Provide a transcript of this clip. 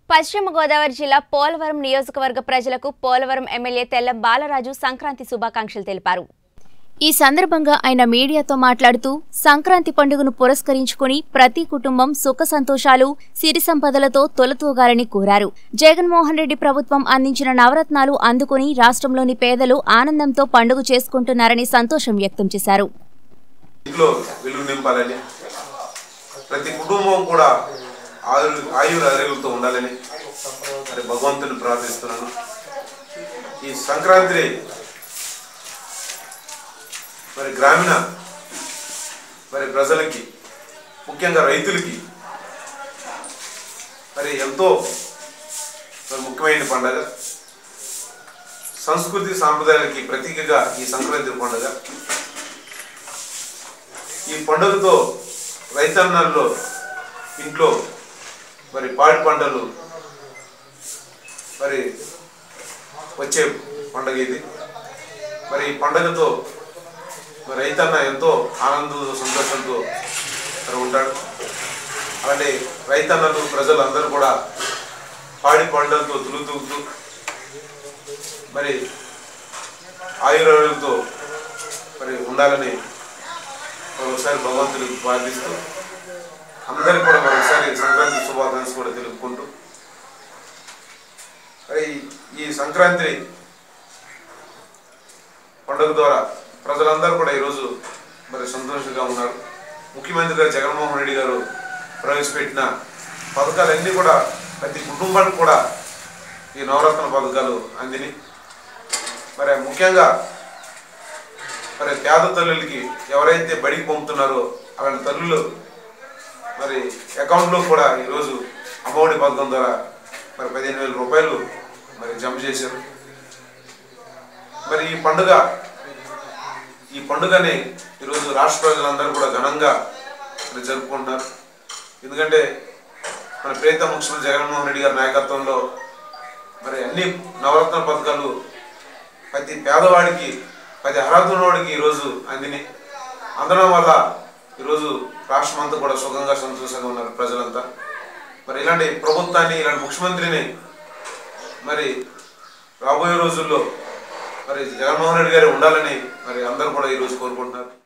పశ్చిమ గోదావరి జిల్లా పోలవరం నియోజకవర్గ ప్రజలకు పోలవరం ఎమ్మెల్యే తెల్లం బాలరాజు సంక్రాంతి శుభాకాంక్షలు తెలిపారు ఈ సందర్భంగా ఆయన మీడియాతో మాట్లాడుతూ సంక్రాంతి పండుగను పురస్కరించుకుని ప్రతి కుటుంబం సుఖ సంతోషాలు సిరి సంపదలతో తొలతూగాలని కోరారు జగన్మోహన్ రెడ్డి ప్రభుత్వం అందించిన నవరత్నాలు అందుకుని రాష్ట్రంలోని పేదలు ఆనందంతో పండుగ చేసుకుంటున్నారని సంతోషం వ్యక్తం చేశారు ఇంట్లో వెలుగు నింపాలని ప్రతి కుటుంబం కూడా ఆయు ఆయుర ఆరోగ్యంతో ఉండాలని మరి భగవంతుని ప్రార్థిస్తున్నాను ఈ సంక్రాంతిని మరి గ్రామీణ మరి ప్రజలకి ముఖ్యంగా రైతులకి మరి ఎంతో మరి ముఖ్యమైన పండగ సంస్కృతి సాంప్రదాయాలకి ప్రతీకగా ఈ సంక్రాంతి పండుగ ఈ పండుగతో రైతన్నల్లో ఇంట్లో మరి పాడి పంటలు మరి వచ్చే పండుగ ఇది మరి ఈ పండుగతో మరి రైతన్న ఎంతో ఆనందంతో సంతోషంతో మరి ఉంటాడు అలాంటి రైతన్నలు ప్రజలు అందరూ కూడా పాడి పంటలతో తులుతూగుతూ మరి ఆయుర్వేదంతో మరి ఉండాలని మరొకసారి భగవంతుడికి ప్రార్థిస్తూ అందరికి కూడా మరొకసారి సంక్రాంతి శుభాకాంక్షలు కూడా తెలుపుకుంటూ మరి ఈ సంక్రాంతి పండుగ ద్వారా ప్రజలందరూ కూడా ఈరోజు మరి సంతోషంగా ఉన్నారు ముఖ్యమంత్రి గారు జగన్మోహన్ రెడ్డి గారు ప్రవేశపెట్టిన పథకాలన్నీ కూడా ప్రతి కుటుంబానికి కూడా ఈ నవరత్న పథకాలు అందిని మరి ముఖ్యంగా మరి పేద తల్లులకి ఎవరైతే బడికి పంపుతున్నారో అలాంటి తల్లులు మరి అకౌంట్లో కూడా ఈరోజు అమ్మఒడి పథకం ద్వారా మరి పదిహేను వేల రూపాయలు మరి జమ చేశారు మరి ఈ పండుగ ఈ పండుగని ఈరోజు రాష్ట్ర ప్రజలందరూ కూడా ఘనంగా మరి జరుపుకుంటున్నారు ఎందుకంటే మన ప్రేత ముఖ్యమంత్రి జగన్మోహన్ రెడ్డి గారి నాయకత్వంలో మరి అన్ని నవరత్న పథకాలు ప్రతి పేదవాడికి ప్రతి అర్హత ఉన్నవాడికి ఈరోజు అందిని అందడం వల్ల ఈరోజు రాష్ట్రం అంతా కూడా సుఖంగా సంతోషంగా ఉన్నారు ప్రజలంతా మరి ఇలాంటి ప్రభుత్వాన్ని ఇలాంటి ముఖ్యమంత్రిని మరి రాబోయే రోజుల్లో మరి జగన్మోహన్ రెడ్డి గారు ఉండాలని మరి అందరూ కూడా ఈరోజు కోరుకుంటున్నారు